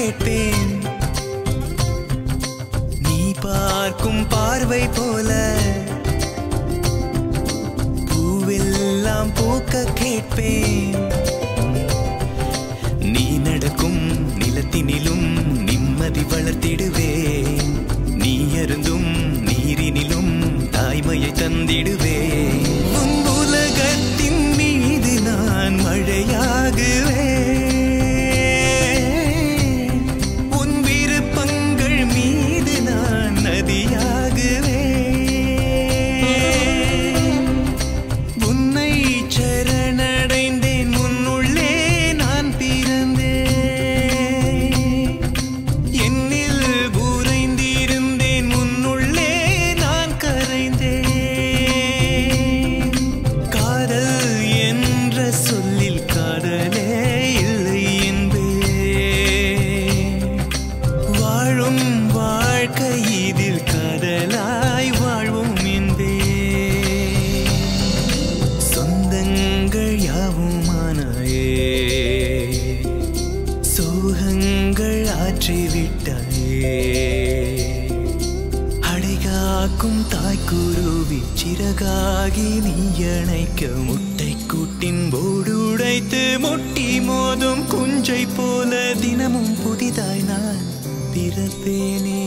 கேட்பேன் நீ பார்க்கும் பார்வை போல பூவெல்லாம் பூக்க கேட்பேன் நீ நடக்கும் நிலத்தினிலும் நிம்மதி வளர்த்திடுவேன் நீ அருந்தும் நீரினிலும் தாய்மையை தந்திடுவேன் உன் உலகத்தின் மீது நான் மழையாகுவேன் உன் விருப்பங்கள் மீது நான் நதியாகுவேன் உன்னை சரணடைந்தேன் உன்னுள்ளே நான் பிறந்தேன் என்னில் உறைந்திருந்தேன் உன்னுள்ளே நான் கரைந்தேன் காதல் என்ற சொல்லில் காதலே இல்லை என்பேன் வாழும் வாழ்க்கை இதில் காதலாய் வாழ்வோம் என்பேன் சொந்தங்கள் யாவுமானாயே சோகங்கள் ஆற்றிவிட்டாயே அடைகாக்கும் தாய்க்குருவி சிறகாகி நீ அணைக்க முட்டை கூட்டின் போடு உடைத்து முட்டி மோதும் குஞ்சை போல தினமும் புதிதாய் நான் பிறப்பேனே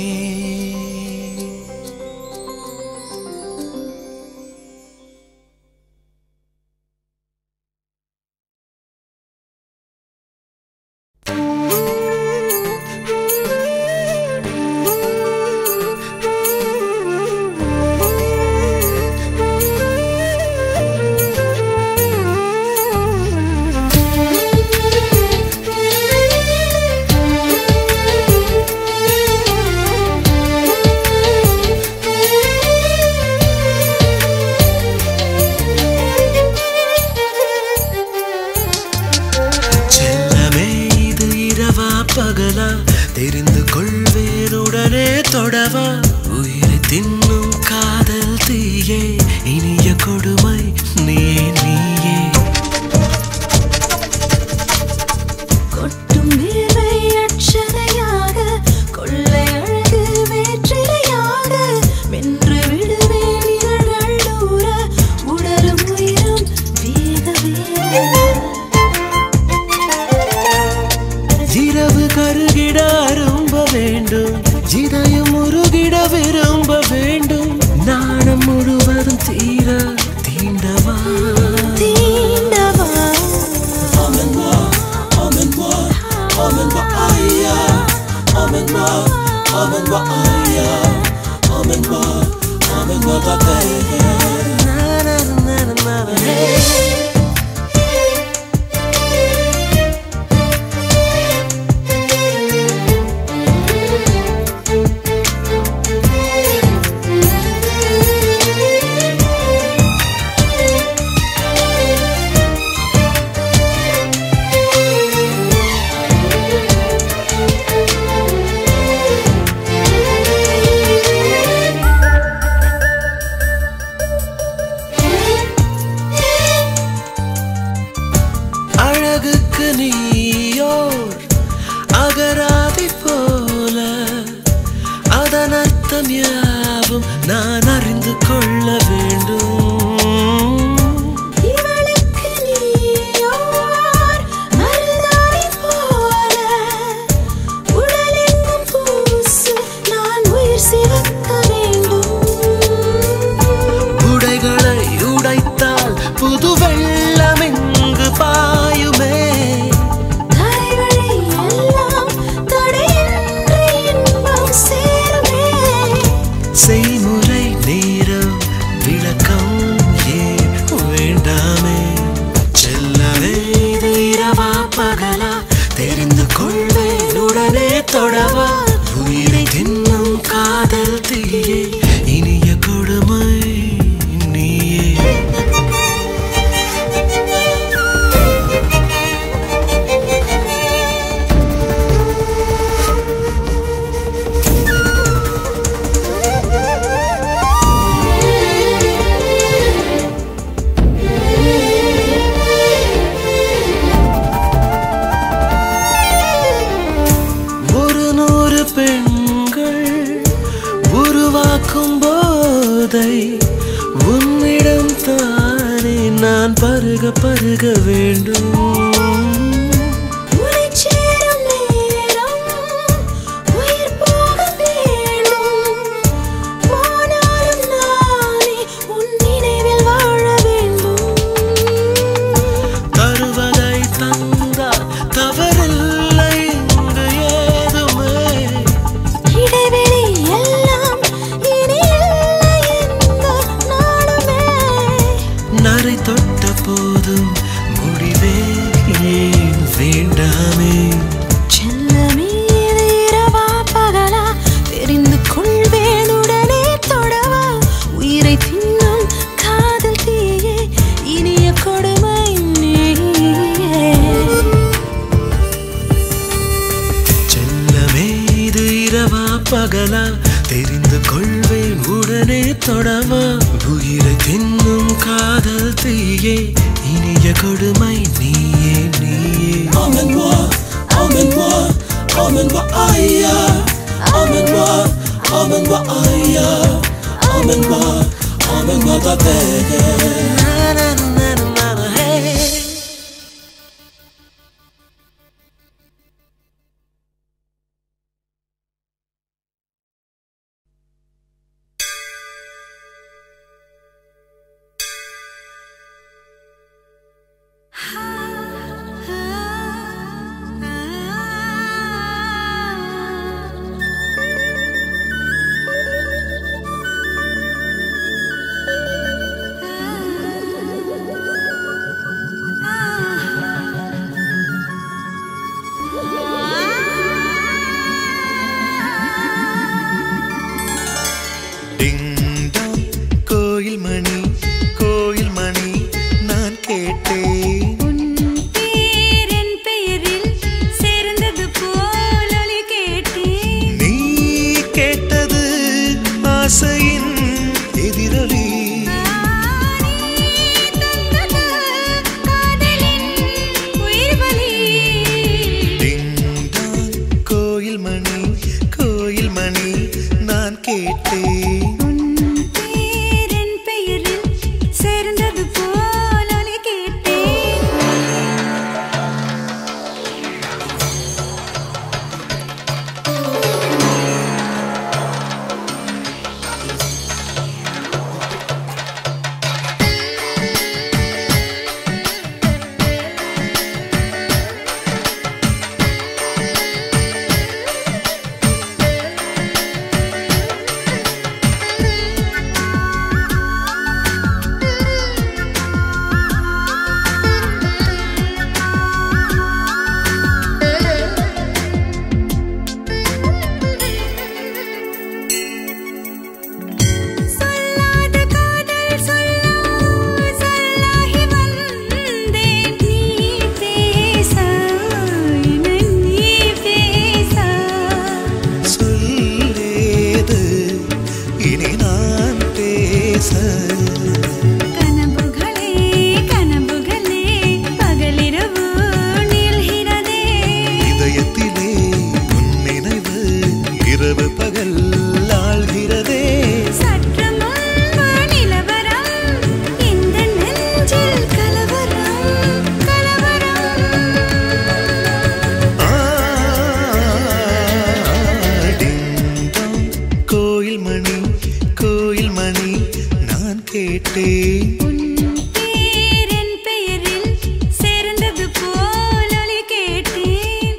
செல்லமே இது இரவா பகலா தெரிந்து கொள்வேனுடனே தொடவா உயிரை தின்னும் காதல் தீயே இனிய கொடுமை நீயே நீயே கொட்டும் வேலை அட்சதையாக கொள்ளை அழகு வேற்றிலையாக வென்று விடுவேன் இதழ்கள் தூர உடலும் உயிரும் வேக வேக இரவு கருகிட அரும்ப வேண்டும் இதயம் உருகிட விரும்ப வேண்டும் நாணம் முழுவதும் தீர தீண்டவா தீண்டவா அழகுக்கு நீயோர் அகராதி போல அதன் அர்த்தம் யாவும் நான் அறிந்து கொள்ள வேண்டும் இவளுக்கு நீயோர் மருதாணி போல உடலெங்கும் பூசு நான் உயிர் சிவக்க வேண்டும் உடைகளை உடைத்தால் புது வெள்ளம் எங்கு பாயுமே தரைவழி எல்லாம் தடையின்றி இன்பம் சேருமே செய்முறை நேரம் விளக்கம் ஏன் வேண்டாமே செல்லவே இது இரவா பகலா தெரிந்து கொள்வேன் உடனே தொடவா உயிரை தின்னும் காதல் தீயே இனிய கொடுமை நீயே அமுதை உன்னிடம் தானே நான் பருக பருக வேண்டும் உனைச் சேரும் நேரம் உயிர் போக வேண்டும். போனாலும் நானே உன் நினைவில் வாழ வேண்டும் தருவதை தந்தால் தவறில்லை இங்கு ஏதுமே இடைவெளி எல்லாம் இனி இல்லை எந்த நாளுமே நரை தொட்ட போதும் முடிவே ஏன் வேண்டாமே செல்லமே இது இரவா பகலா தெரிந்து கொள்வேன் உடனே தொடவா உயிரை தின்னும் காதல் தீயே இனிய கொடுமை நீயே செல்லமே இது இரவா பகலா தெரிந்து கொள்வேன் உடனே தொடவா உயிரை தின்னும் காதல் தீயே இனிய கொடுமை நீயே நீயே Emmène-moi, emmène-moi, emmène-moi ailleurs. Emmène-moi, emmène-moi ailleurs. Emmène-moi, emmène-moi baby. Na, na, na, na, na, hey. Ding dong கோயில் மணி கோயில் மணி நான் கேட்டேன் உன் பேரின் பெயரில் சேர்ந்தது போல் ஒலி கேட்டேன் நீ கேட்டது ஆசையின் எதிரொலி காதலின் உயிர் வலி டிங்டாங் கோயில் மணி கோயில் மணி நான் கேட்டேன் உன் பேரின் பெயரில் சேர்ந்தது போல் ஒலி கேட்டேன் சொல்லாத காதல் சொல்லா சொல்லாகி வந்தேன் நீ பேச இனி நீ பேச சொல்லேது இனி நான் பேச கனவுகளே கனவுகளே பகலிரவு நீள்கிறதே இதயத்திலே உன் நினைவு இரவு பகல் ஆழ்கிறதே சற்று முன்பு நிலவரம் இந்த நெஞ்சில் கலவரம் கலவரம் ஆடிங்டாங் கோயில் மணி கோயில் மணி நான் கேட்டேன் உன் பேரின் பெயரில் சேர்ந்தது போல் ஒலி கேட்டேன்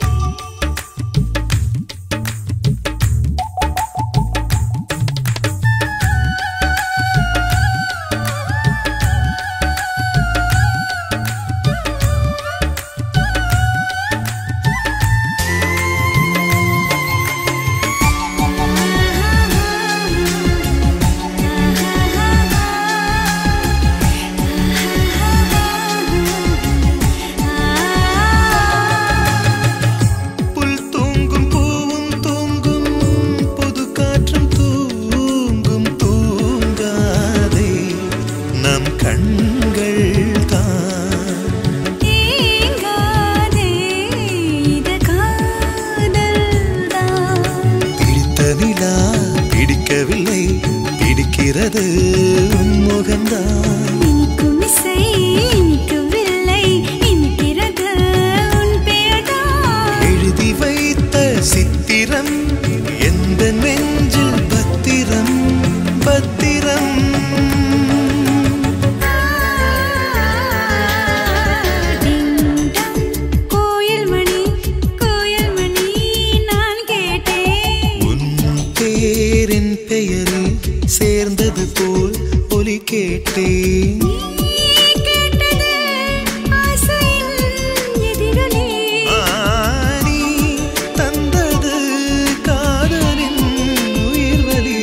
ஆஹா இனிக்கிறது உன் முகம்தான் இனிக்கும் இசை இனிக்கவில்லை இனிக்கிறது உன் பெயர்தான் எழுதி வைத்த சித்திரம் எந்த நெஞ்சில் பத்திரம் பத்திரம் டிங்டாங், கோயில் மணி கோயில் மணி நான் கேட்டேன் உன் பேரின் பெயரில் சேர்ந்தது போல் ஒலி கேட்டேன் நீ கேட்டது ஆசையின் எதிரொலி ஆனி தந்தது காதலின் உயிர்வலி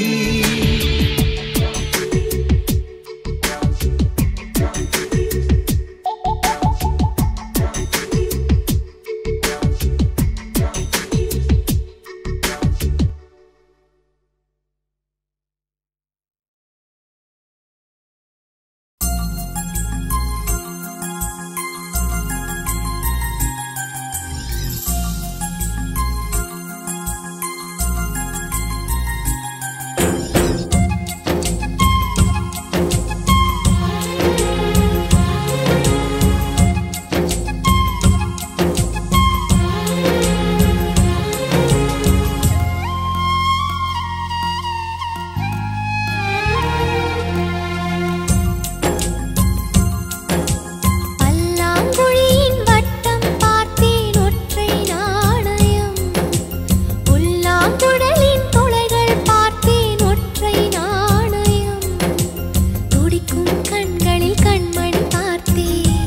பல்லாங்குழியின் வட்டம் பார்த்தேன் ஒற்றை நாணயம் புல்லாங்குழலின் துளைகள் பார்த்தேன் ஒற்றை நாணயம் துடிக்கும் கண்களில் கண்மணி பார்த்தேன்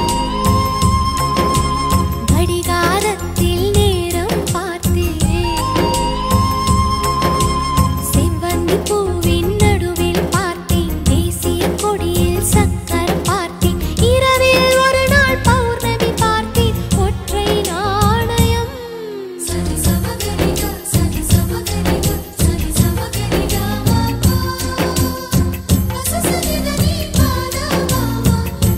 கடிகாரத்தில் நேரம் பார்த்தேன் செவ்வந்தி பூவின் நடுவில் பார்த்தேன் தேசிய கொடியில் சக்கரம் பார்த்தேன் இரவில் ஒரு நாள் பௌர்ணமி பார்த்தேன் ஒற்றை நாணயம் சரி சமகரிகா சரி சமகரிகா சரி சமகரிகா மாமா அசசரிதனி பாதா மாமா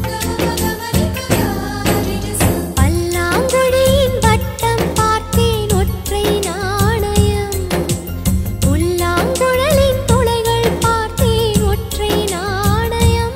பல்லாங்குழியின் வட்டம் பார்த்தேன் ஒற்றை நாணயம் புல்லாங்குழலின் துளைகள் பார்த்தேன் ஒற்றை நாணயம்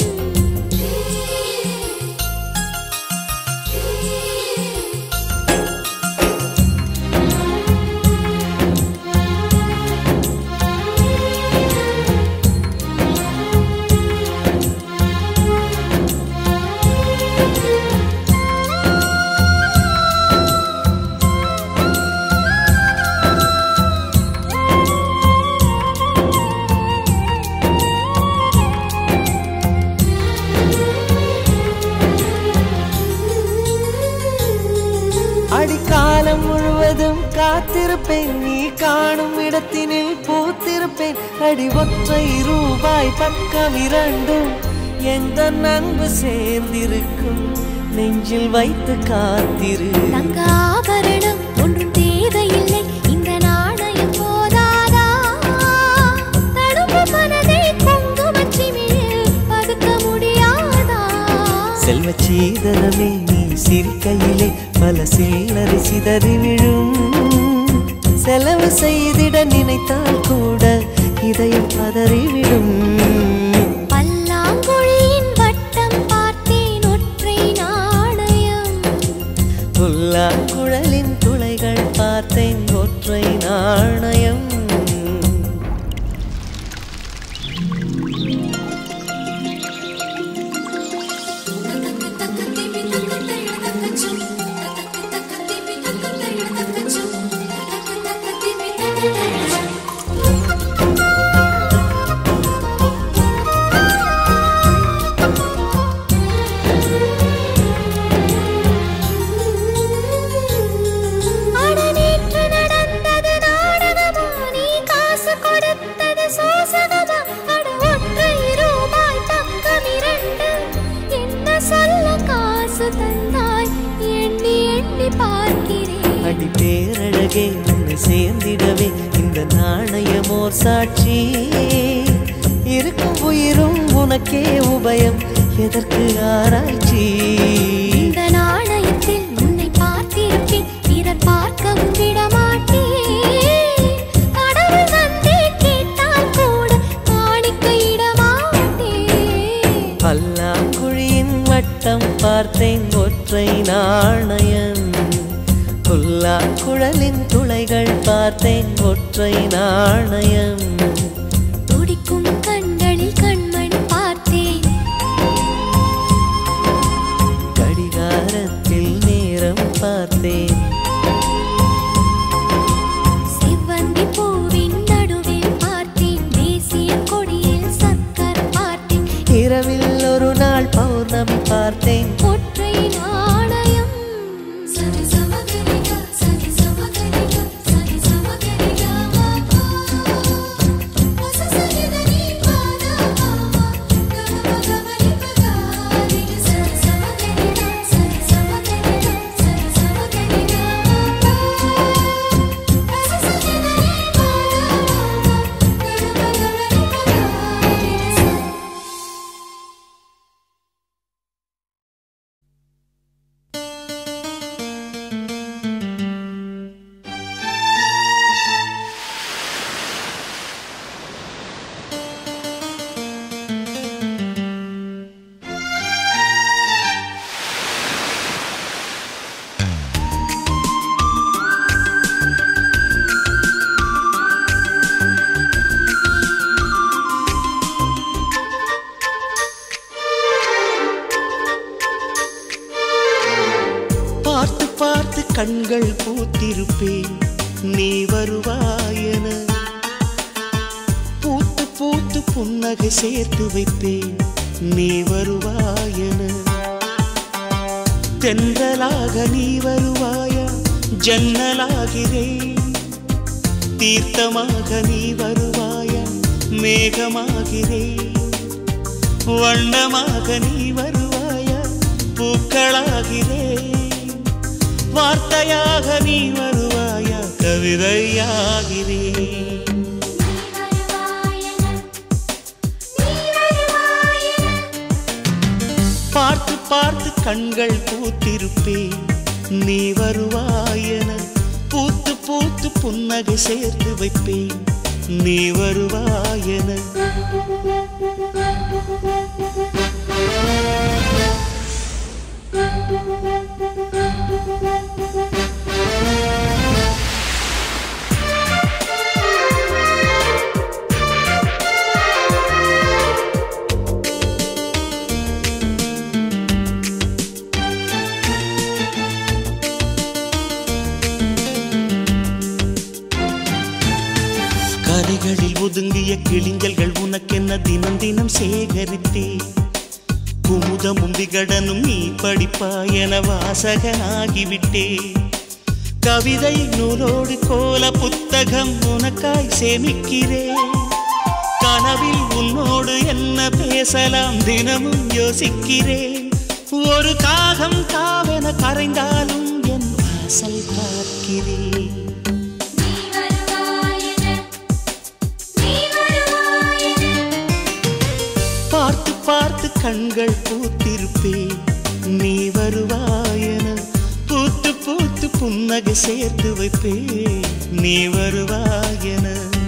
அடிக்காலம் முழுவதும் காத்திருப்பேன் நீ காணும் இடத்தினில் பூத்திருப்பேன் அடி ஒற்றை ரூபாய் பக்கம் இரண்டும் எந்த அன்பு சேர்ந்திருக்கும் நெஞ்சில் வைத்து காத்திரு தங்க ஆபரணம் ஒன்றும் தேவையில்லை இந்த நாணயம் போதாதா தடுப்பு மனதை குங்குமச்சிமிழில் பதுக்க முடியாதா செல்வச் சீதனமே நீ சிரிக்கையிலே பல சில்லறை சிதறி விழும் செலவு செய்திட நினைத்தால் கூட இதயம் பதறிவிடும் பல்லாங்குழியின் வட்டம் பார்த்தேன் ஒற்றை நாணயம் புல்லாங்குழலின் துளைகள் பார்த்தேன் ஒற்றை நாணயம் அட நேற்று நடந்தது நாடகமா நீ காசு கொடுத்தது சோசகமா அட ஒற்றை ரூபாய் பக்கம் இரண்டு என்ன சொல்ல காசு தந்தாய் எண்ணி எண்ணி பார்க்கிறேன் அடி பேரழகே உன்னை சேர்ந்திடவே இந்த நாணயமோர் சாட்சி இருக்கும் உயிரும் உனக்கே உபயம் எதற்கு ஆராய்ச்சி இந்த நாணயத்தில் உன்னை பார்த்திருப்பேன் பிறர் பார்க்கவும் விடமாட்டேன் கடவுள் வந்தே கேட்டால் கூட காணிக்கை பார்த்தேன் ஒற்றை நாணயம் புல்லா குழலின் துளைகள் பார்த்தேன் ஒற்றை நாணயம் துடிக்கும் கண்களில் கண்மணி பார்த்தேன் கடிகாரத்தில் நேரம் பார்த்தேன் செவ்வந்தி பூவின் நடுவில் பார்த்தேன் தேசிய கொடியில் சக்கர் பார்த்தேன் இரவில் ஒரு நாள் பௌர்ணமி பார்த்தேன் ஒற்றை நாணயம் சரி சமகரிக சரி சமகரிக சரி சமகரிக சரி பாதா கம கமரி பகாரி சரி சமகரிக சரி சமகரிக சரி சமகரிக சரி சமகரிக பார்த்து பார்த்து கண்கள் பூத்திருப்பேன் நீ வருவாயென பூத்து பூத்து புன்னகை சேர்த்து வைப்பேன் நீ வருவாயென தென்றலாக நீ வருவாயா ஜன்னலாகிறேன் தீர்த்தமாக நீ வருவாயா மேகமாகிறேன் வண்ணமாக நீ வருவாயா பூக்களாகிறேன் வார்த்தையாக நீ வருவாயா கவிதையாகிறேன் பார்த்து பார்த்து கண்கள் பூத்திருப்பேன் நீ வருவாயென பூத்து பூத்து புன்னகை சேர்த்து வைப்பேன் நீ வருவாயென கரைகளில் ஒதுங்கிய கிளிஞ்சல்கள் உனக்கென்ன தினம் தினம் சேகரித்தே குமுதமும் விகடனும் நீ படிப்பாய் என வாசகனாகிவிட்டே கவிதை நூலோடு கோல புத்தகம் உனக்காய் சேமிக்கிறேன் கனவில் உன்னோடு என்ன பேசலாம் தினமும் யோசிக்கிறேன் ஒரு காகம் காவென கரைந்தாலும் என் வாசல் பார்க்கிறேன் பார்த்து பார்த்து கண்கள் பூத்திருப்பேன் நீ வருவாயென பூத்து பூத்து புன்னகை சேர்த்து வைப்பேன் நீ வருவாயென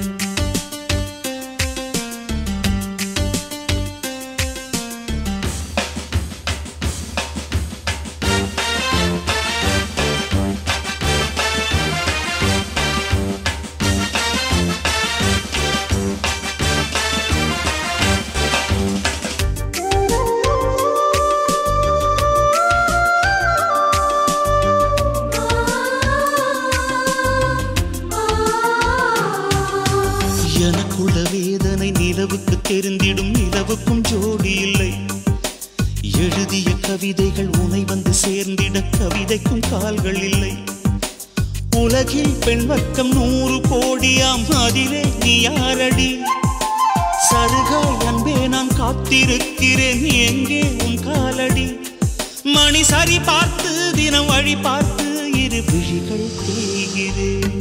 எனக்குள்ள வேதனை நிலவுக்கு தெரிந்திடும் நிலவுக்கும் ஜோடி இல்லை எழுதிய கவிதைகள் உனை வந்து சேர்ந்திட கவிதைக்கும் கால்கள் இல்லை உலகில் பெண் வர்க்கம் நூறு கோடியாம் அதிலே நீ யாரடி சருகாய் அன்பே நான் காத்திருக்கிறேன் எங்கே உன் காலடி மணி சரி பார்த்து தினம் வழி பார்த்து இரு விழிகள் தேய்கிறேன்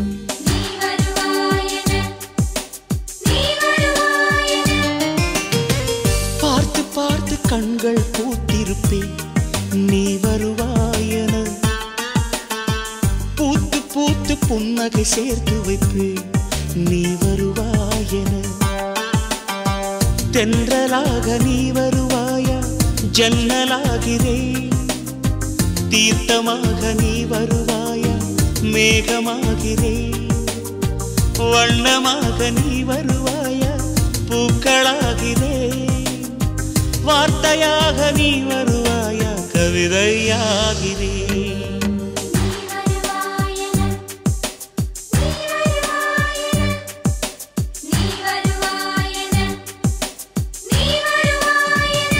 பார்த்து பார்த்து கண்கள் பூத்திருப்பேன் நீ வருவாயென பூத்து பூத்து புன்னகை சேர்த்து வைப்பேன் நீ வருவாயென தென்றலாக நீ வருவாயா ஜன்னலாகிறேன் தீர்த்தமாக நீ வருவாயா மேகமாகிறேன் வண்ணமாக நீ வருவாயா பூக்களாகிறேன் வார்த்தையாக நீ வருவாயா கவிதையாகிறேன் நீ வருவாயன நீ வருவாயன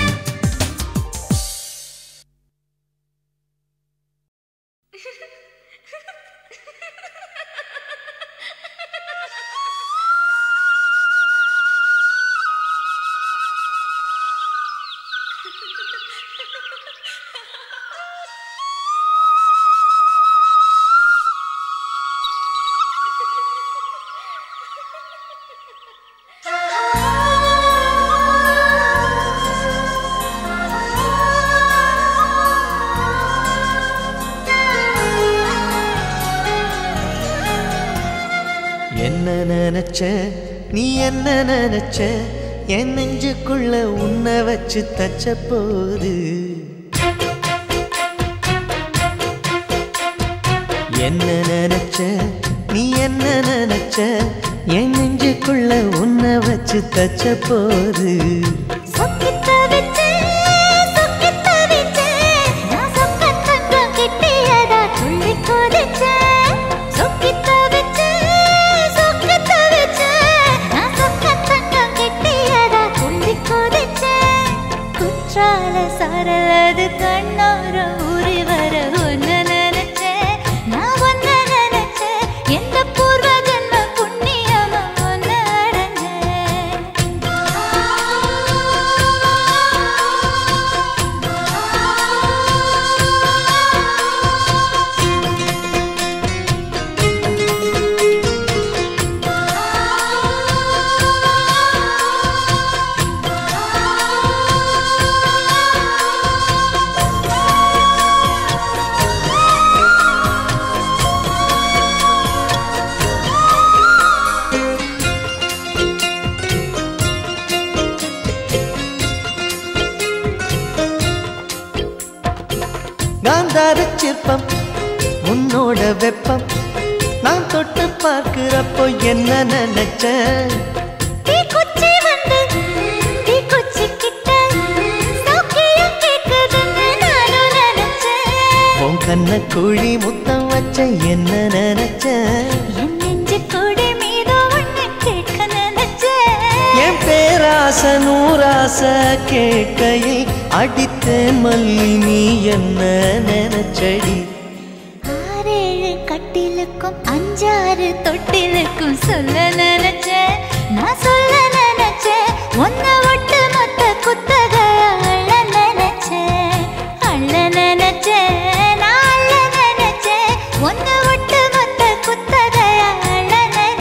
என்ன நினைச்ச நீ என்ன நினைச்ச என் நெஞ்சுக்குள்ள உன்னை வச்சு தச்ச போது என்ன நினைச்ச நீ என்ன நினைச்ச என் நெஞ்சுக்குள்ள உன்னை வச்சு தச்ச போது சொக்கித்த விட்டு சொக்கித்த விட்டு நான் சொக்கத்தங்கம் கிட்டியதா துள்ளி குதிச்சேன் சொக்கித்த விட்டு சொக்கித்த விட்டு நான் சொக்கத்தங்கம் கிட்டியதா துள்ளி குதிச்சேன் குற்றால சரலது கண்ணோர ஊறி வர ஒன்னு நினைச்சேன் நான் ஒன்னு நினைச்சேன் எந்த பூர்வ ஜன்ம புண்ணியமா ஒன்னு அடைஞ்சேன் காந்தார சிற்பம் உன்னோட வெப்பம் நான் தொட்டு பார்க்கிறப்போ என்ன நினைச்ச தீக்குச்சி வந்து தீக்குச்சி கிட்ட சௌக்கியம் கேக்குதுன்னு நானும் நினைச்சேன் உன் கண்ண குழி முத்தம் வச்ச என்ன நினைச்ச என் நெஞ்சு கொடி மீது ஒண்ணு கேட்க நினைச்சேன் என் பேராச நூராச கேட்கையில் அடித்தேன் மல்லி நீ என்ன நினைச்சடி ஆறேழு கட்டிலுக்கும் அஞ்சாறு தொட்டிலுக்கும் சொல்ல நினைச்சேன் நான் சொல்ல நினைச்சேன் ஒன்ன ஒட்டு மொத்த குத்தக அள்ள நினைச்சேன் அள்ள நினைச்சேன் நான் அள்ள நினைச்சேன் ஒன்ன ஒட்டு மொத்த குத்தக அள்ள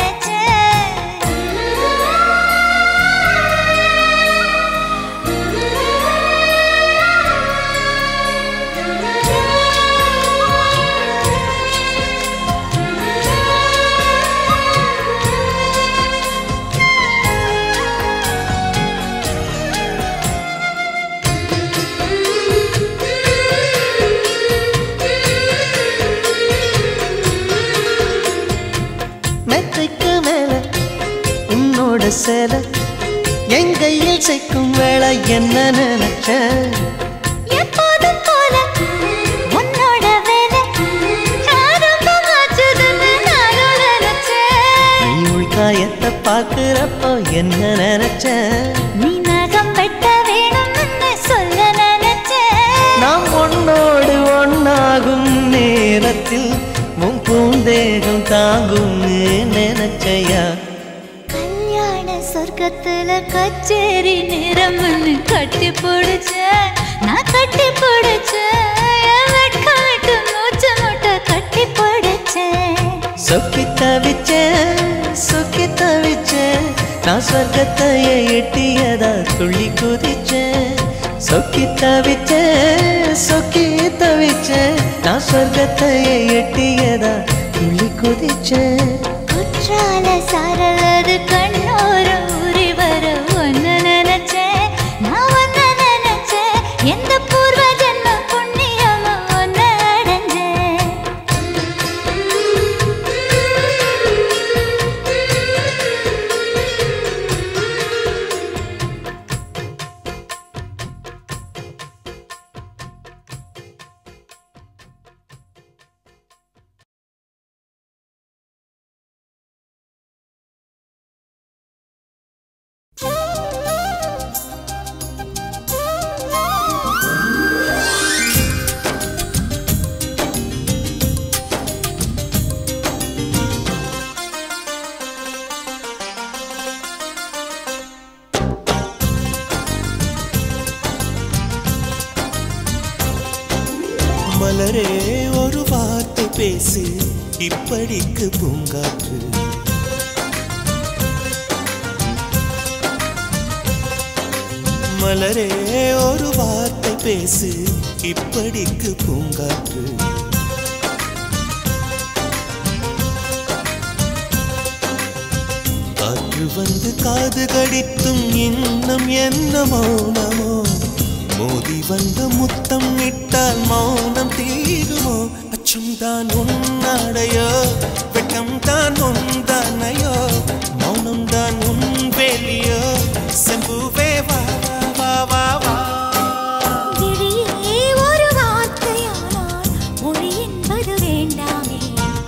மெத்தைக்கு மேல உன்னோட சேலை என் கையில் சேர்க்கும் வேலை என்ன நினைச்ச எப்போதும் போல உன்னோட வேலை ஆரம்பமாச்சுதுன்னு நானும் நினைச்சேன் நீ உள்காயத்தை பார்க்கிறப்போ என்ன நினைச்ச நீ நகம் வெட்ட வேணும்னு சொல்ல நினைச்சேன் நாம் ஒன்னோடு ஒன்னாகும் நேரத்தில் உன் பூந்தேகம் தாங்கும்னு நினைச்சையா கல்யாண சொர்க்கத்துல கச்சேரி நிறம்னு கட்டி பிடிச்ச நான் கட்டி பிடிச்சேன் என் வெட்கம் விட்டு மூச்சு முட்டை கட்டி பிடிச்சேன் சொக்கி தவிச்சேன் சொக்கி தவிச்சேன் நான் சொர்க்கத்தையே எட்டியதா துள்ளி குதிச்சேன் சொக்கி தவிச்சேன் சொக்கி தவிச்சேன் நான் சொர்க்கத்தையே எட்டியதா துள்ளி குதிச்சேன் குற்றால சாரலது கண்ணோர ஊறி வர ஒன்னு நினைச்சேன் நான் ஒன்னு நினைச்சேன் எந்த மலரே ஒரு வார்த்தை பேசு இப்படிக்கு பூங்காற்று மலரே ஒரு வார்த்தை பேசு இப்படிக்கு பூங்காற்று காற்று வந்து காது கடித்தும் இன்னும் என்ன மௌனமோ மோதி வந்து முத்தம் இட்டால் மௌனம் தீருமோ அச்சம் தான் உன்னாடையோ வெட்கம் தான் உந்தானையோ மௌனம் தான் உன் வேலியோ செம்புவே வா வா வா வா விழியே ஒரு வார்த்தையானால் மொழி என்பது வேண்டாமே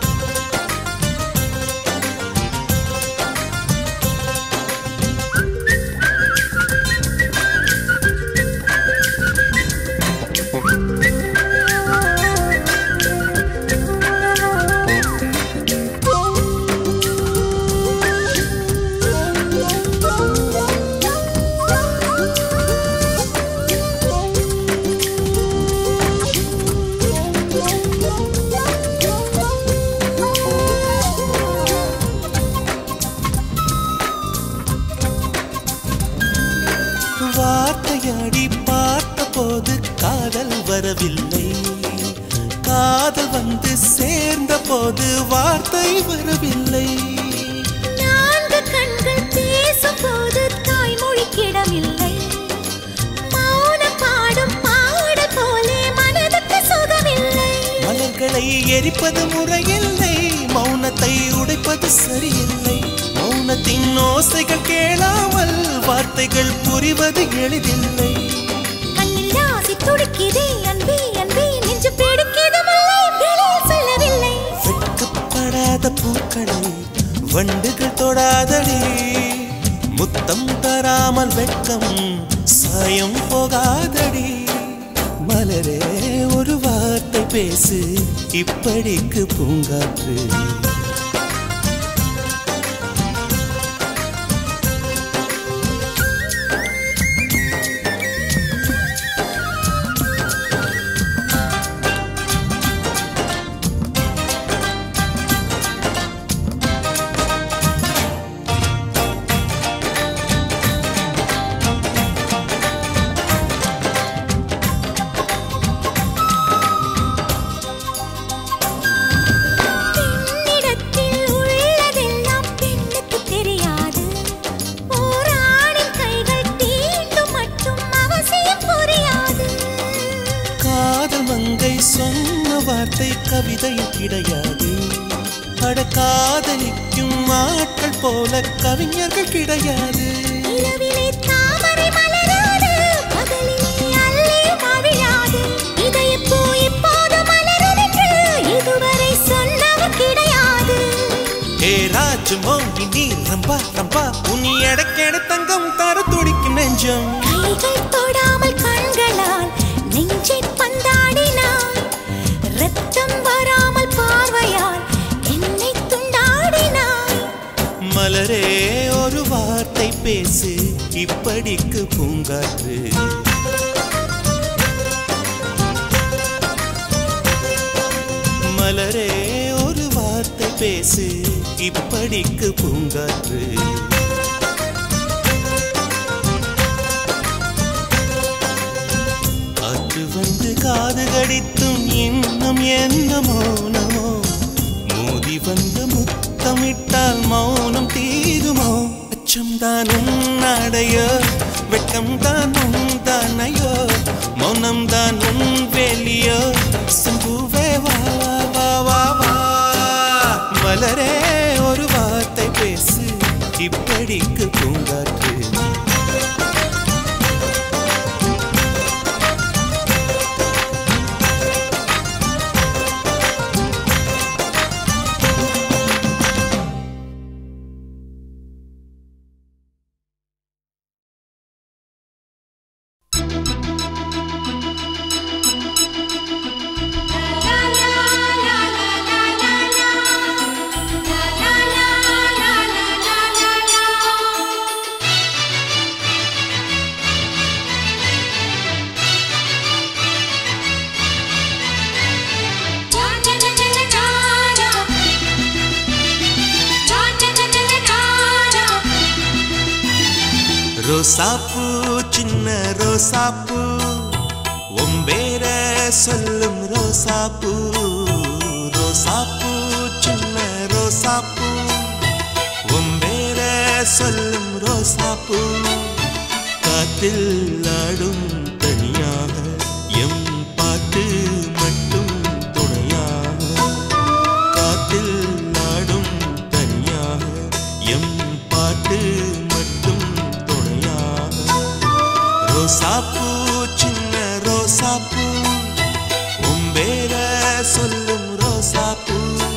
வார்த்தையாடி பார்த்த போது காதல் வரவில்லை காதல் வந்து சேர்ந்த போது வார்த்தை வரவில்லை நான்கு கண்கள் பேசும்போது தாய்மொழிக்கிடமில்லை மௌன பாடும் பாடல் போலே மனதுக்கு சுகமில்லை மலர்களை எரிப்பது முறையில்லை மௌனத்தை உடைப்பது சரியில்லை மௌனத்தின் ஓசைகள் கேளாமல் வார்த்தைகள் புரிவது எளிதில்லை கண்ணில் ஆசை துடிக்குதே அன்பே அன்பே நெஞ்சு பிடிக்குது முல்லை வெளியில் சொல்லவில்லை வெட்கப்படாத பூக்களை வண்டுகள் தொடாதடி முத்தம் தராமல் வெட்கம் சாயம் போகாதடி மலரே ஒரு வார்த்தை பேசு இப்படிக்கு பூங்காற்று பெண்ணிடத்தில் உள்ளதெல்லாம் பெண்ணுக்கு தெரியாது ஓராணின் கைகள் தீண்டும் மட்டும் அவசியம் புரியாது காதல் மங்கை சொன்ன வார்த்தை கவிதையில் கிடையாது அட காதலிக்கும் ஆட்கள் போல கவிஞர்கள் கிடையாது இரவிலே தாமரை மலராது பகலிலே அல்லி மவிழாது இதயப்பூ இப்போது மலருதென்று இதுவரை சொன்னவர் கிடையாது ஏ ராஜு மோகி நீ ரம்பா ரம்பா உன் எடக்கெட தங்கம் தர துடிக்கும் நெஞ்சம் கைகள் தொடாமல் கண்களால் நெஞ்சை பந்தாடினாய் ரத்தம் வராமல் பார்வையால் என்னை துண்டாடினாய் மலரே ஒரு வார்த்தை பேசு இப்படிக்கு பூங்காற்று மலரே ஒரு வார்த்தை பேசு இப்படிக்கு பூங்காற்று காற்று வந்து காது கடித்தும் இன்னும் என்ன மௌனமோ மோதி வந்து முத்தமிட்டால் மௌனம் தீருமோ அச்சம் தான் உன்னாடையோ வெட்கம் தான் உந்தானையோ மௌனம் தான் உன் வேலியோ சம்புவே வா வா வா வா மலரே ஒரு வார்த்தை பேசு இப்படிக்கு பூங்காற்று la la la la la la la ரோசாப்பூ சின்ன ரோசாப்பூ ஒம்பேர சொல்லும் ரோசாப்பூ ரோசாப்பூ சின்ன ரோசாப்பூ ஒம்பேர சொல்லும் ரோசாப்பூ காத்தில் ஆடும் தனியாக எம் பாட்டு மட்டும் துணையாக காத்தில் ஆடும் தனியாக எம் பாட்டு மட்டும் துணையாக ரோசாப்பூ சின்ன ரோசாப்பூ உம்பேர சொல்லும் ரோசாப்பூ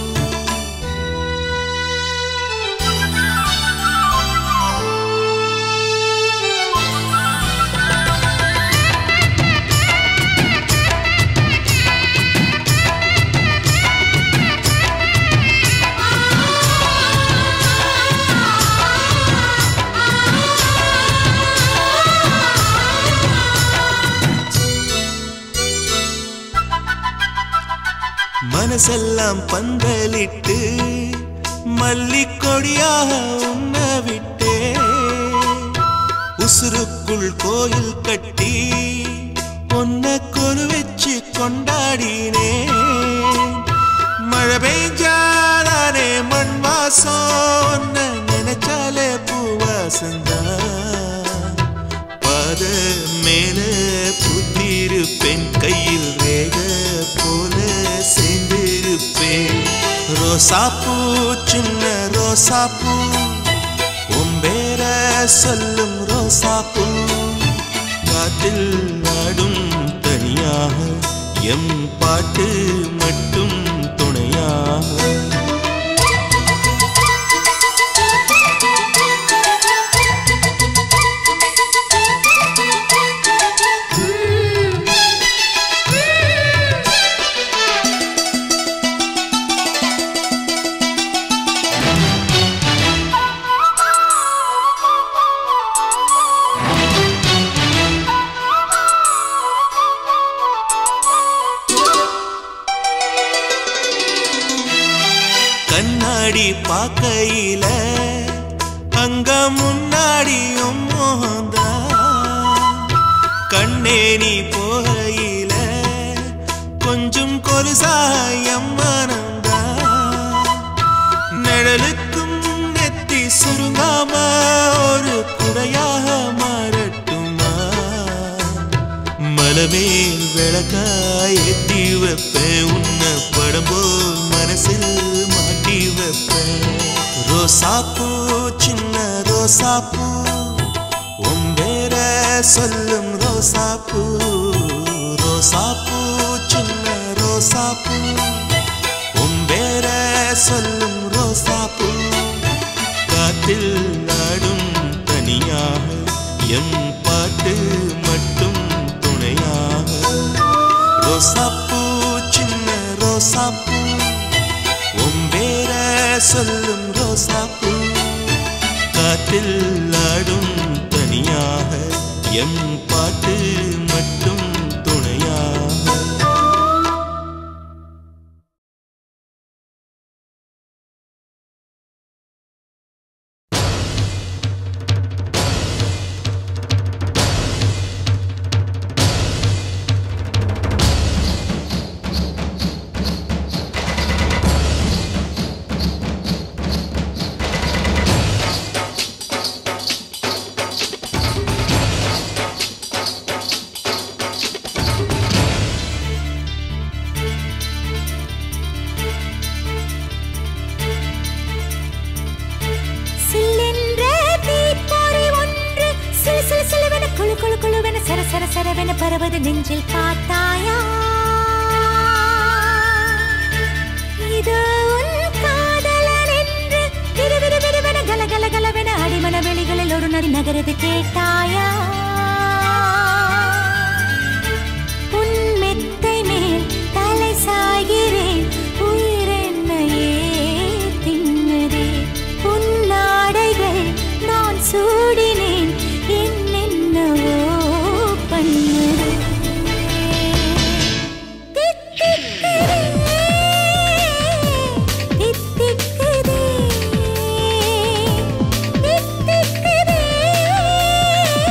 மனசெல்லாம் பந்தலிட்டு மல்லிக்கொடியாக உண்ண விட்டே உசுருக்குள் கோயில் கட்டி பொன்ன கொலு வச்சு கொண்டாடினே மழை பெய்ஞ்சாதானே மண் வாசம் உன்னை நினைச்சாலே பூவாசந்தான் பாத மேல புத்திருப்பேன் கையில் ரேக போல சேர்ந்திருப்பேன் ரோசாப்பூ சின்ன ரோசாப்பூ உம்பேர சொல்லும் ரோசாப்பூ காட்டில் நாடும் தனியாக எம் பாட்டு மட்டும் துணையாக கண்ணாடி பார்க்கையில அங்க முன்னாடியும் மோகந்தா கண்ணே நீ போகையில கொஞ்சம் கொலுசாயம் மனந்தா நிழலுக்கும் நெத்தி சுருங்காம ஒரு குறையாக மாறட்டுமா மலமேல் விளக்காய் ஏத்தி வைப்பேன் உன்னை படம் போல் மனசில் மாட்டி வைப்பேன் ரோசாப்பூ சின்ன ரோசாப்பூ உம்பேர சொல்லும் ரோசாப்பூ ரோசாப்பூ சின்ன ரோசாப்பூ உம்பேர சொல்லும் ரோசாப்பூ காத்தில் ஆடும் தனியாக எம் பாட்டு மட்டும் துணையாக ரோசாப்பூ சின்ன ரோசாப்பூ உம்பேர சொல்லும் ரோசாப்பூ காத்தில் ஆடும் தனியாக எம் பாட்டு மட்டும் துணையாக சில்லென்ற தீப்பொறி ஒன்று சிலு சிலு சிலுவென குழு குழு குழுவென சர சர சரவென பரவது நெஞ்சில் பார்த்தாயா இது உன் காதலன் என்று விறு விறு விறுவென கல கல கலவென அடிமன வெளிகளில் ஒரு நதி நகரது கேட்டாயா உன் மெத்தை மேல் தலை சாய்கிறேன் உயிரென்னையே தின்னதே உன் ஆடைகள் நான் சூடினேன் என்னென்னவோ பண்ணது தித்திக்குதே, தித்திக்குதே, தித்திக்குதே,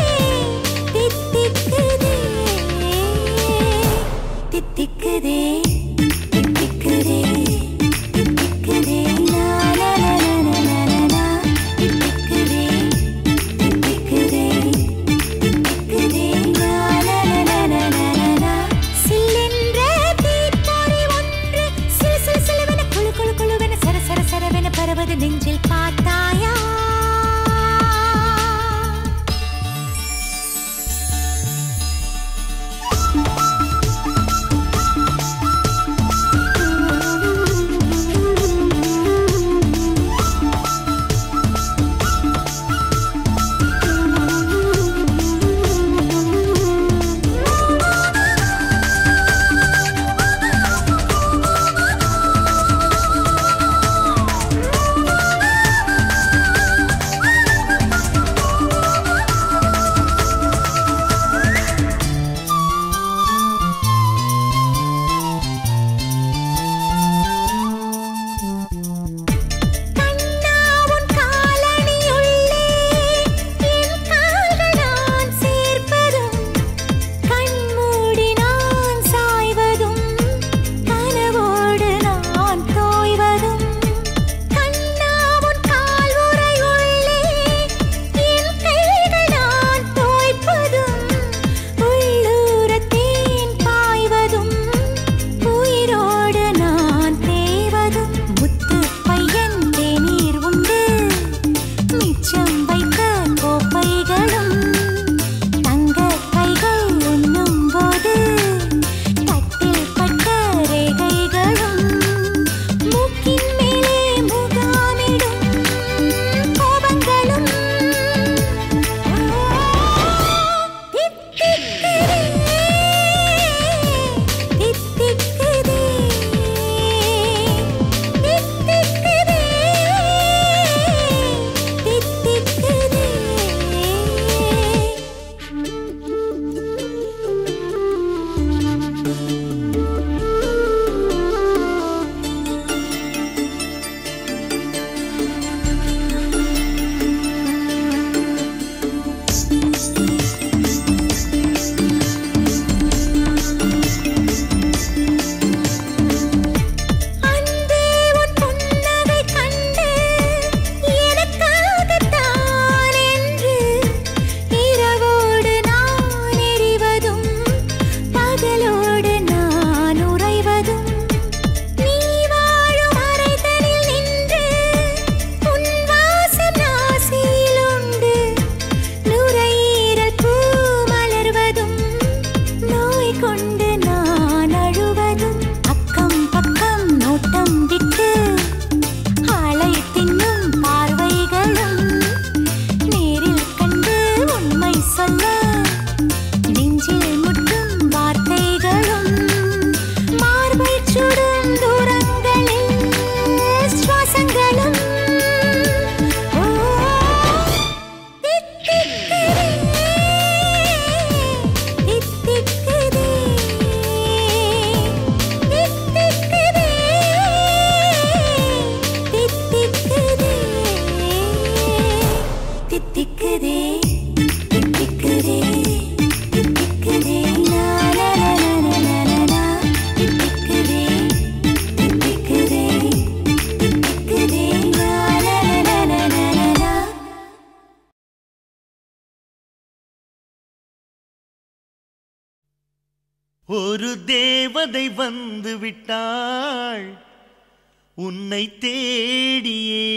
ஒரு தேவதை வந்து விட்டாள் உன்னை தேடியே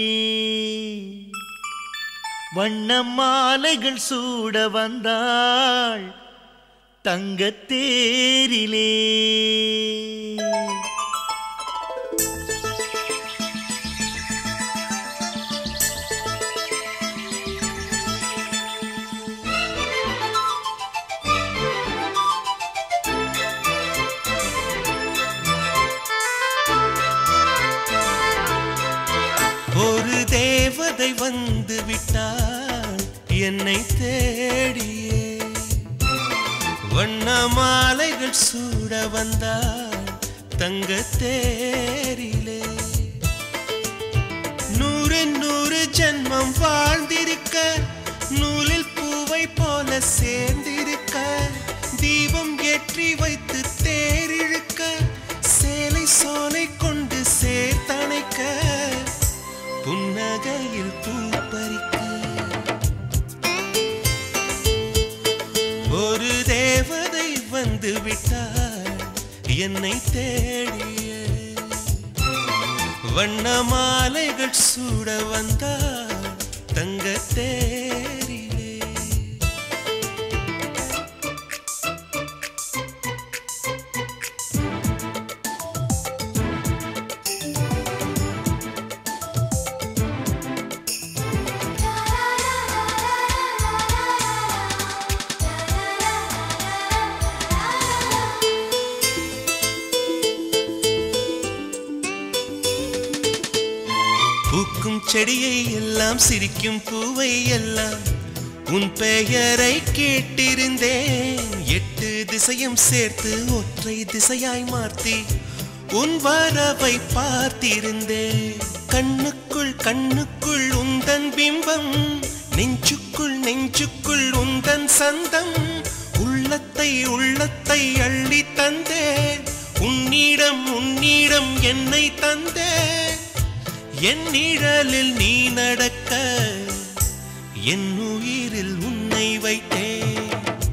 வண்ண மாலைகள் சூட வந்தாள் தங்கத் தேரிலே ஒரு தேவதை வந்து விட்டாள் என்னை தேடியே வண்ண மாலைகள் சூட வந்தாள் தங்க தேரிலே நூறு நூறு ஜென்மம் வாழ்ந்திருக்க நூலில் பூவை போல சேர்ந்திருக்க தீபம் ஏற்றி வைத்து தேரிழுக்க சேலை சோலை கொண்டு சேர்த்தணைக்க புன்னகையில் பூ பறிக்க ஒரு தேவதை வந்து விட்டாள் என்னை தேடிய வண்ண மாலைகள் சூட வந்தாள் தங்க தேரிலே பூக்கும் செடியை எல்லாம் சிரிக்கும் பூவை எல்லாம் உன் பெயரை கேட்டிருந்தேன் எட்டு திசையும் சேர்த்து ஒற்றை திசையாய் மாற்றி உன் வரவை பார்த்திருந்தேன் கண்ணுக்குள் கண்ணுக்குள் உந்தன் பிம்பம் நெஞ்சுக்குள் நெஞ்சுக்குள் உந்தன் சந்தம் உள்ளத்தை உள்ளத்தை அள்ளி தந்தேன் உன்னிடம் உன்னிடம் என்னை தந்தேன் என் நிழலில் நீ நடக்க என் உயிரில் உன்னை வைத்தேன்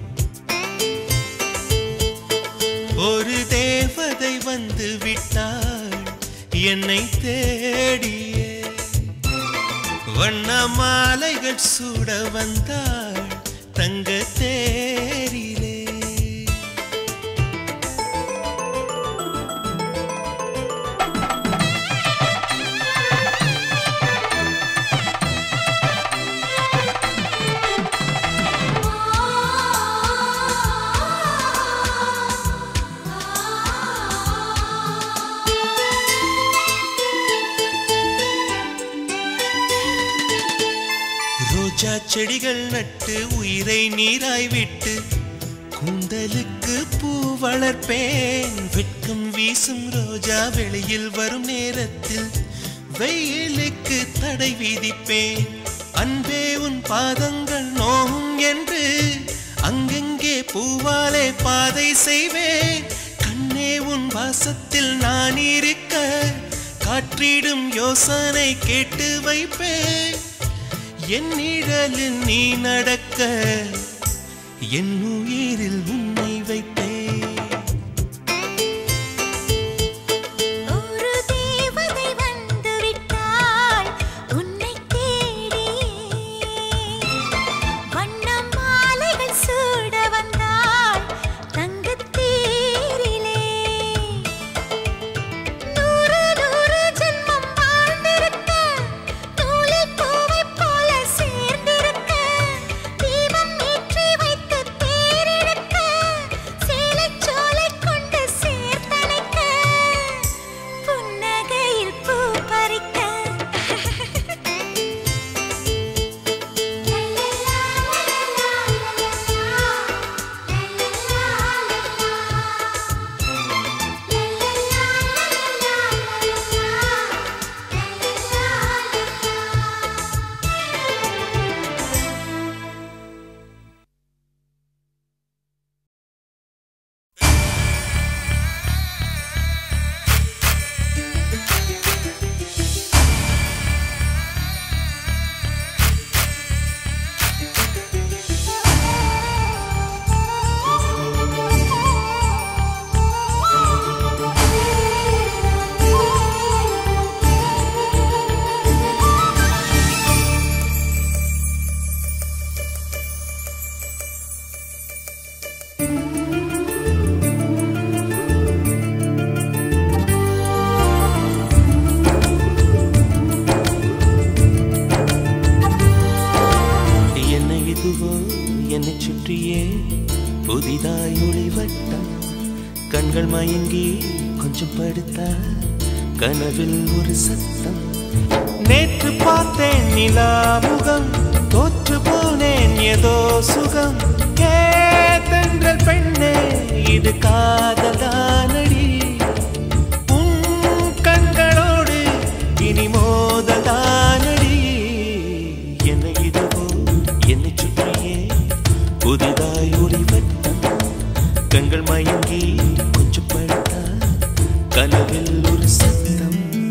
ஒரு தேவதை வந்து விட்டாள் என்னை தேடியே வண்ண மாலைகள் சூட வந்தாள் தங்க தேரிலே ரோஜா செடிகள் நட்டு உயிரை நீராய் விட்டு கூந்தலுக்கு பூ வளர்ப்பேன் வெட்கம் வீசும் ரோஜா வெளியில் வரும் நேரத்தில் வெயிலுக்கு தடை விதிப்பேன் அன்பே உன் பாதங்கள் நோகும் என்று அங்கங்கே பூவாலே பாதை செய்வேன் கண்ணே உன் வாசத்தில் நான் இருக்க காற்றிடும் யோசனை கேட்டு வைப்பேன் என் நிழலில் நீ நடக்க என் உயிரில் உன்னை வைத்தேன் ஒரு தேவதை வந்து விட்டாள் உன்னை தேடி வண்ண மாலைகள் சூட வந்தாள் தங்கத் தேரிலே நூறு நூறு ஜென்மம் வாழ்ந்திருக்க நூலில் பூவைப் போல சேர்ந்திருக்க தீபம் ஏற்றி வைத்து தேரிழுக்க புதிதாய் ஒளிவட்டம் கண்கள் மயங்கி கொஞ்சம் படுத்தா கனவில் ஒரு சத்தம் நேற்று பார்த்தேன் நிலா முகம் தோற்று போனேன் ஏதோ சுகம் கேத்தென்றல் பெண்ணே இது காதலானடி உன் கண்களோடு இனி மோதலானடி என்னை இதுவோ என்னை சுற்றியே புதிதாய் ஒளிவட்டம் கண்கள் மயங்கி கொஞ்சம் படுத்தா கனவில் ஒரு சத்தம்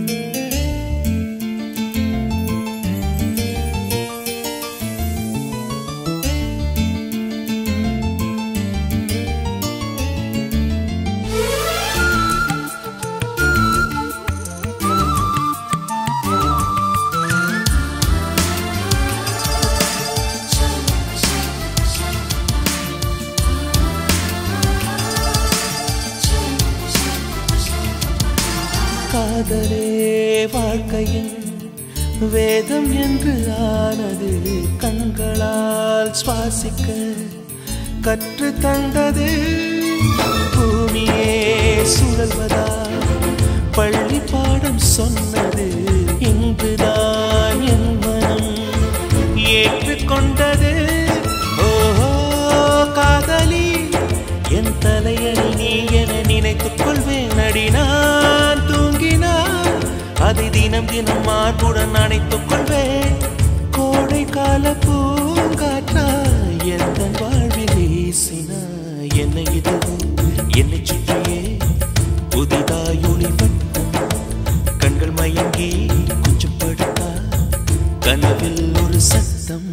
காதலே வாழ்க்கையின் வேதம் என்று ஆனது கண்களால் சுவாசிக்க கற்று தந்தது பூமியே சுழல்வதா பள்ளி பாடம் சொன்னது இங்குதான் என் மனம் ஏற்றுக்கொண்டது ஓஹோ காதலி என் தலையணி நீ என நினைத்துக் கொள்வேன் அடி நான் தூங்கினான் அதை தினம் தினம் மார்புடன் அணைத்துக் கொள்வேன் கோடை கால பூங்காற்றா எந்த வாழ்வில் வீசினா என்னை இதுவோ என்னை சுற்றியே புதிதாய் ஒளிவட்டம் கண்கள் மயங்கி கொஞ்சம் படுத்தா கனவில் ஒரு சத்தம்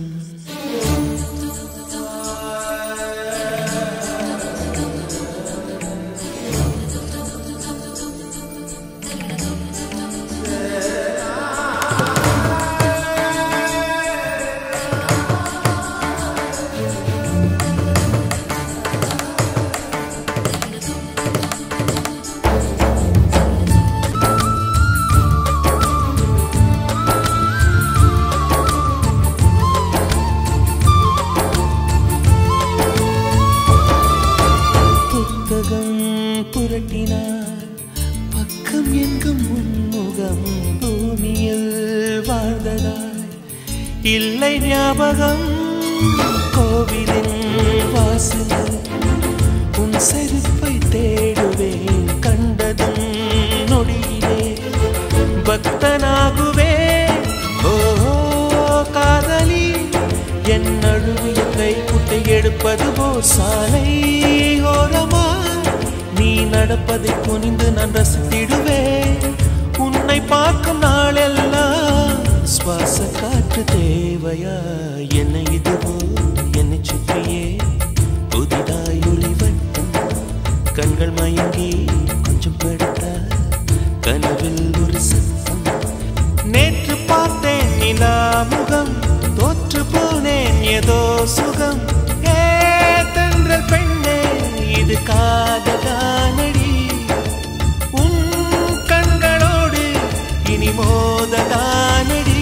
புத்தகம் புரட்டினார் பக்கம் எங்கும் உன்முகம் பூமியில் வாழ்ந்ததாய் இல்லை ஞாபகம் கோவிலின் வாசலில் உன் செருப்பை தேடுவேன் கண்டதும் நொடியிலே பக்தனாகுவே ஓ காதலி என் அழுவிய கை குட்டை எடுப்பது போ சாலை ஓரமா நீ நடப்பதை குனிந்து நான் ரசித்திடுவேன் உன்னை பார்க்கும் நாளெல்லாம் சுவாச காற்று தேவையா என்னை இதுவோ என்னை சுற்றியே புதிதாய் ஒளிவட்டம் கண்கள் மயங்கி கொஞ்சம் படுத்த கனவில் ஒரு சத்தம் நேற்று பார்த்தேன் நிலா முகம் தோற்று போனேன் ஏதோ சுகம் ஏ தென்றல் பெண்ணே இது காதலானடி உன் கண்களோடு இனி மோதலானடி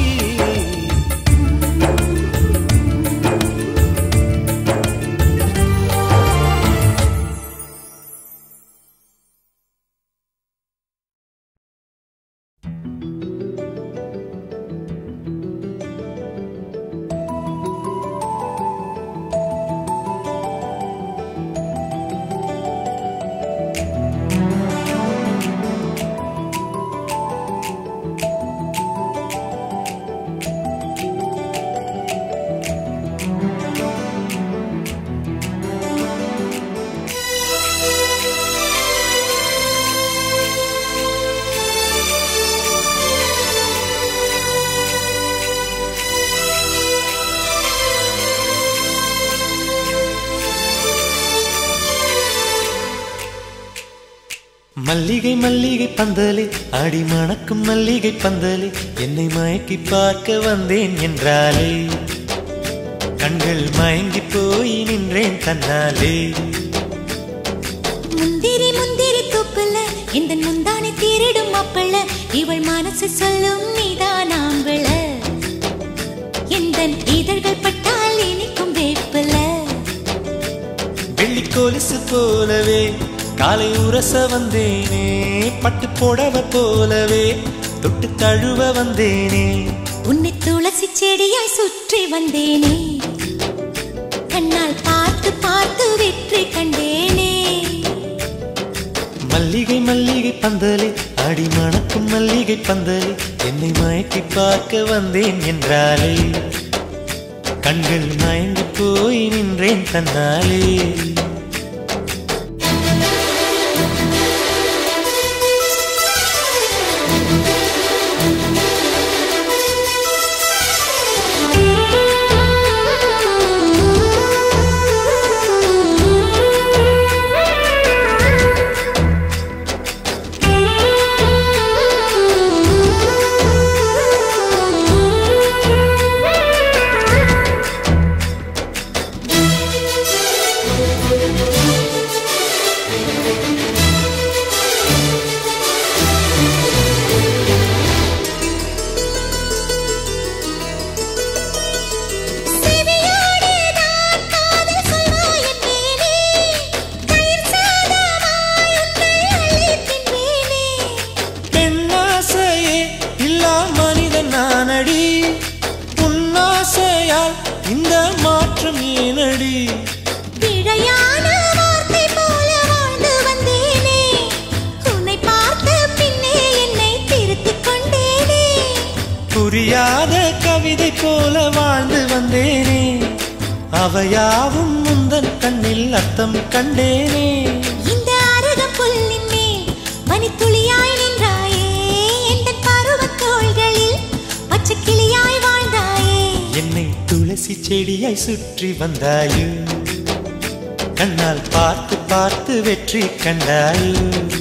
மல்லிகை மல்லிகை பந்தலே அடி மணக்கும் மல்லிகை பந்தலே என்னை மயக்கி பார்க்க வந்தேன் என்றாலே கண்கள் மயங்கி போய் நின்றேன் கண்ணாலே முந்திரி முந்திரி தூப்புல இந்த முந்தானை திருடும் அப்பள இவள் மனசு சொல்லும் நீதான் ஆம்பள இந்த இதழ்கள் பட்டால் இனிக்கும் வேப்பல வெள்ளி கொலுசு போலவே காலை உரச வந்தேனே பட்டு புடவ போலவே தொட்டு தழுவ வந்தேனே உன்னை துளசி செடியாய் சுற்றி வந்தேனே கண்ணால் பார்த்து பார்த்து வெற்றி கண்டேனே மல்லிகை மல்லிகை பந்தலே அடி மணக்கும் மல்லிகை பந்தலே என்னை மயக்கி பார்க்க வந்தேன் என்றாலே கண்கள் மயங்கி போய் நின்றேன் தன்னாலே செவியோடு நான் காதல் சொல்வாய் என்பேனே தயிர் சாதமாய் உன்னை அள்ளித் தின்பேனே பெண்ணாசையே இல்லா மனிதன் நானடி உன்னாசையால் இந்த மாற்றம் ஏனடி பிழையான வார்த்தை போல வாழ்ந்து வந்தேனே உன்னை பார்த்த பின்னே என்னை திருத்திக் கொண்டேனே புரியாத கவிதை போல வாழ்ந்து வந்தேனே அவையாவும் முந்தன் கண்ணில் அர்த்தம் கண்டேனே இந்த அருகம் புல்லின் மேல் பனித்துளியாய் நின்றாயே எந்தன் பருவத் தோள்களில் பச்சை கிளியாய் வாழ்ந்தாயே என்னை துளசி செடியாய் சுற்றி வந்தாயோ கண்ணால் பார்த்து பார்த்து வெற்றி கண்டாயோ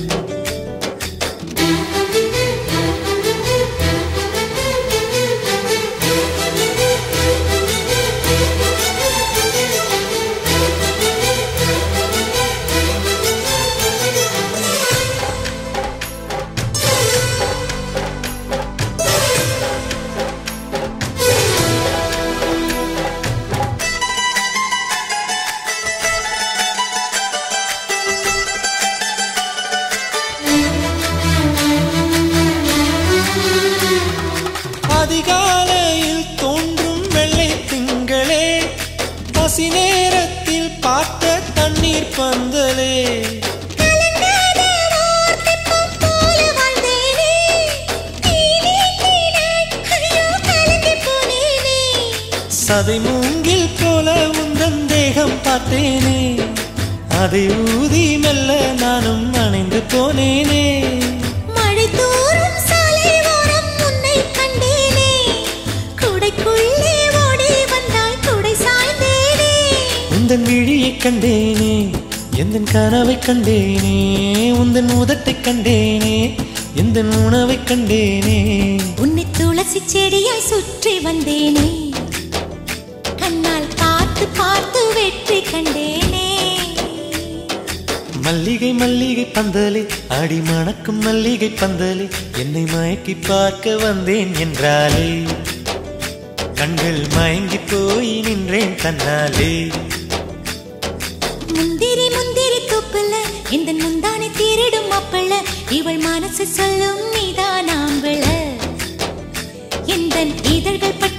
அதிகாலையில் தோன்றும் வெள்ளை திங்களே பசி நேரத்தில் பார்த்த தண்ணீர் பந்தலே கலங்காத ஓர் தெப்பம் போல வாழ்ந்தேனே நீ நீட்டினாய் ஐயோ கலங்கிப் போனேனே சதை மூங்கில் போல உந்தன் தேகம் பார்த்தேனே அதை ஊதி மெல்ல நானும் அணைந்து போனேனே மழை தூறும் சாலை ஓரம் உன்னை கண்டேனே குடைக்குள்ளே ஓடி வந்தாய் குடை சாய்ந்தேனே உந்தன் விழியை கண்டேனே எந்தன் கனவை கண்டேனே உந்தன் உதட்டை கண்டேனே எந்தன் உணவை கண்டேனே உன்னை துளசி செடியாய் சுற்றி வந்தேனே கண்ணால் பார்த்து பார்த்து வெற்றி கண்டேனே மல்லிகை மல்லிகை பந்தலே அடி மணக்கும் மல்லிகை பந்தலே என்னை மயக்கி பார்க்க வந்தேன் என்றாலே கண்கள் மயங்கி போய் நின்றேன் தன்னாலே முந்திரி முந்திரி தொப்புல இந்த முந்தானை திருடும் அப்பள இவள் மனசு சொல்லும் நீதான் ஆம்பள எந்த இதழ்கள் பட்டு